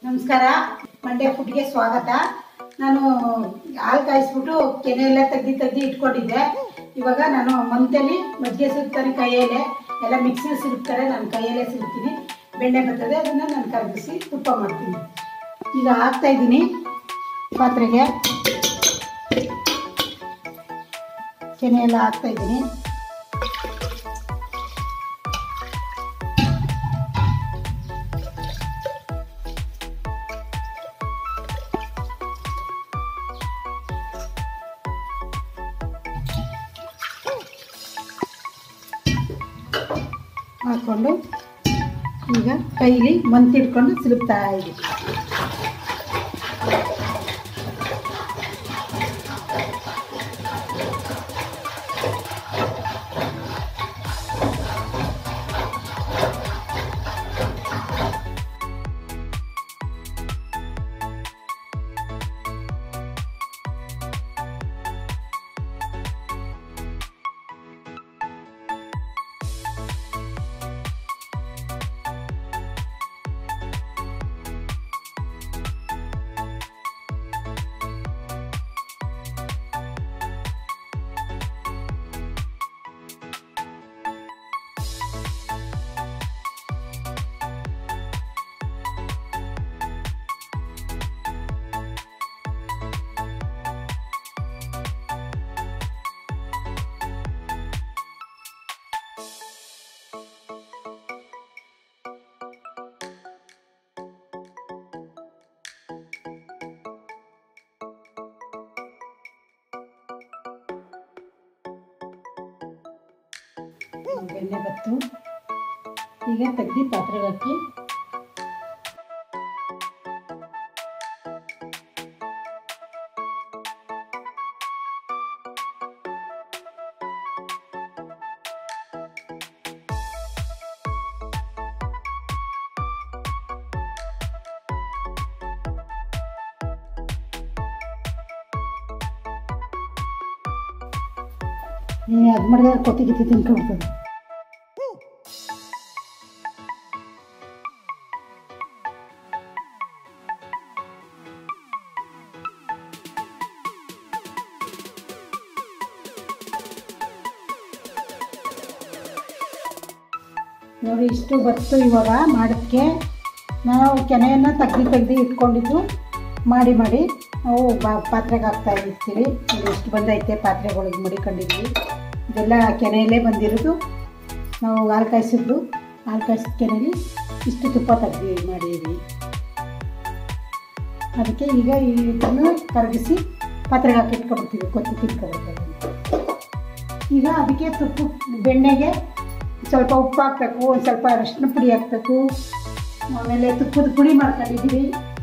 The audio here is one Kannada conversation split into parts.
ನಮಸ್ಕಾರ ಮಂಡ್ಯ ಫುಡ್ಗೆ ಸ್ವಾಗತ ನಾನು ಹಾಲು ಕಾಯಿಸ್ಬಿಟ್ಟು ಕೆನೆ ಎಲ್ಲ ತೆಗ್ದು ತೆಗ್ದು ಇಟ್ಕೊಂಡಿದ್ದೆ ಇವಾಗ ನಾನು ಮಂತಲ್ಲಿ ಮಜ್ಜಿಗೆ ಸಿಗ್ತಾನೆ ಕೈಯಲ್ಲೇ ಎಲ್ಲ ಮಿಕ್ಸಿ ಸಿಗುತ್ತಾರೆ ನಾನು ಕೈಯಲ್ಲೇ ಸಿಗ್ತೀನಿ ಬೆಣ್ಣೆ ಬರ್ತದೆ ಅದನ್ನು ನಾನು ಕರಗಿಸಿ ತುಪ್ಪ ಮಾಡ್ತೀನಿ ಈಗ ಹಾಕ್ತಾ ಇದ್ದೀನಿ ಪಾತ್ರೆಗೆ ಕೆನೆ ಎಲ್ಲ ಹಾಕ್ತಾ ಇದ್ದೀನಿ ಹಾಕ್ಕೊಂಡು ಈಗ ಕೈಲಿ ಮಂತಿಡ್ಕೊಂಡು ಸಿಲುಕ್ತಾ ಇದ್ದೀನಿ ಬೆಣ್ಣೆ ಬತ್ತು ಈಗ ತೆಗ್ದು ಪಾತ್ರೆಗೆ ಹಾಕಿ ಅದು ಮಾಡಿದ್ರೆ ಕೊತ್ತಿ ಗಿತ್ತಿ ತಿನ್ಕೊಡ್ತದೆ ನೋಡಿ ಇಷ್ಟು ಬತ್ತು ಇವಾಗ ಮಾಡೋಕ್ಕೆ ನಾವು ಕೆನೆಯನ್ನು ತೆಗ್ದು ತೆಗ್ದು ಇಟ್ಕೊಂಡಿದ್ದು ಮಾಡಿ ಮಾಡಿ ನಾವು ಬಾ ಪಾತ್ರೆಗೆ ಹಾಕ್ತಾ ಇರ್ತೀವಿ ಇದು ಎಷ್ಟು ಬಂದೈತೆ ಪಾತ್ರೆಗಳಿಗೆ ಮಡಿಕೊಂಡಿದ್ವಿ ಇದೆಲ್ಲ ಕೆನೆಯಲ್ಲೇ ಬಂದಿರೋದು ನಾವು ಹಾಲು ಕಾಯಿಸಿದ್ದು ಹಾಲು ಕಾಯಿಸಿದ ಕೆನೆಯಲ್ಲಿ ಇಷ್ಟು ತುಪ್ಪ ತೆಗ್ದು ಮಾಡಿದ್ವಿ ಅದಕ್ಕೆ ಈಗ ಇದನ್ನು ಕರಗಿಸಿ ಪಾತ್ರೆಗೆ ಹಾಕಿ ಇಟ್ಕೊಬಿಡ್ತೀವಿ ಕೊತ್ತಿ ತಿನ್ಕೊಬಿಡ್ತೀವಿ ಈಗ ಅದಕ್ಕೆ ತುಪ್ಪ ಬೆಣ್ಣೆಗೆ ಸ್ವಲ್ಪ ಉಪ್ಪು ಹಾಕಬೇಕು ಒಂದು ಸ್ವಲ್ಪ ಅರಿಶಿನ ಪುಡಿ ಹಾಕಬೇಕು ಆಮೇಲೆ ತುಪ್ಪದ ಪುಡಿ ಮಾಡ್ಕೊಂಡಿದ್ದೀವಿ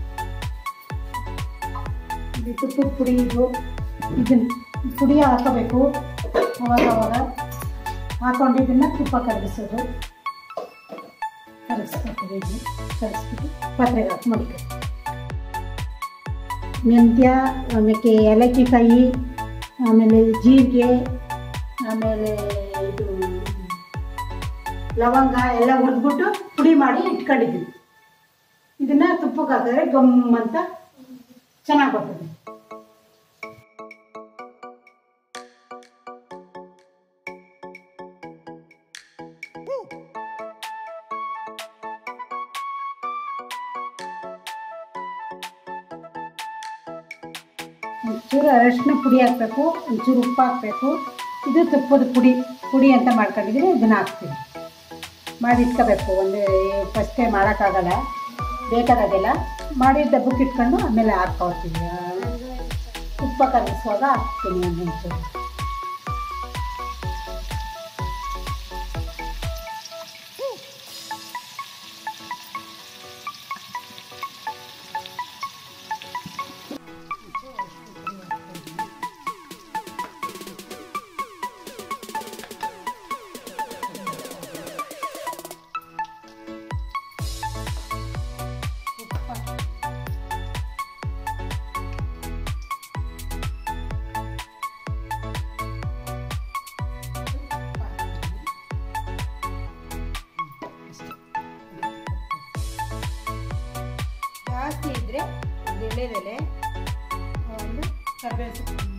ಇದು ತುಪ್ಪದ ಪುಡಿ ಇದು ಇದನ್ನು ಪುಡಿ ಹಾಕೋಬೇಕು ಅವಾಗ ಅವಾಗ ಹಾಕೊಂಡು ಇದನ್ನು ತುಪ್ಪ ಕರಗಿಸೋದು ಕರಗಿಸ್ಕೊತೀವಿ ಇದು ಕರಗಿಸ್ಬಿಟ್ಟು ಪಾತ್ರೆಗೆ ಹಾಕಿ ಮಡಿಕೆ ಮೆಂತ್ಯ ಆಮೇಲೆ ಏಲಕ್ಕಿ ಕಾಯಿ ಆಮೇಲೆ ಜೀರಿಗೆ ಆಮೇಲೆ ಇದು ಲವಂಗ ಎಲ್ಲ ಹುರಿದ್ಬಿಟ್ಟು ಪುಡಿ ಮಾಡಿ ಇಟ್ಕೊಂಡಿದ್ದೀವಿ ಇದನ್ನ ತುಪ್ಪಕ್ಕೆ ಹಾಕಿದ್ರೆ ಗಮ್ ಅಂತ ಚೆನ್ನಾಗಿ ಬರ್ತದೆ ಒಂಚೂರು ಅರಶಿನ ಪುಡಿ ಹಾಕಬೇಕು ಒಂಚೂರು ಉಪ್ಪು ಹಾಕಬೇಕು ಇದು ತುಪ್ಪದ ಪುಡಿ ಪುಡಿ ಅಂತ ಮಾಡ್ಕೊಂಡಿದ್ದೀನಿ ಇದನ್ನು ಹಾಕ್ತೀನಿ ಮಾಡಿ ಇಟ್ಕೋಬೇಕು ಒಂದು ಫಸ್ಟೇ ಮಾಡೋಕ್ಕಾಗಲ್ಲ ಬೇಕಾದಾಗೆಲ್ಲ ಮಾಡಿ ಡಬ್ಬಕ್ಕೆ ಇಟ್ಕೊಂಡು ಆಮೇಲೆ ಹಾಕ್ಕೊಳ್ತೀವಿ ತುಪ್ಪ ಕರಗಿಸುವಾಗ ಹಾಕ್ತೀನಿ ಒಂದೊಂಚೂರು ಜಾಸ್ತಿ ಇದ್ದರೆ ಒಂದು ಎಳೆದೆಲೆ ಒಂದು ಕರ್ಬೇವು ಸೊಪ್ಪು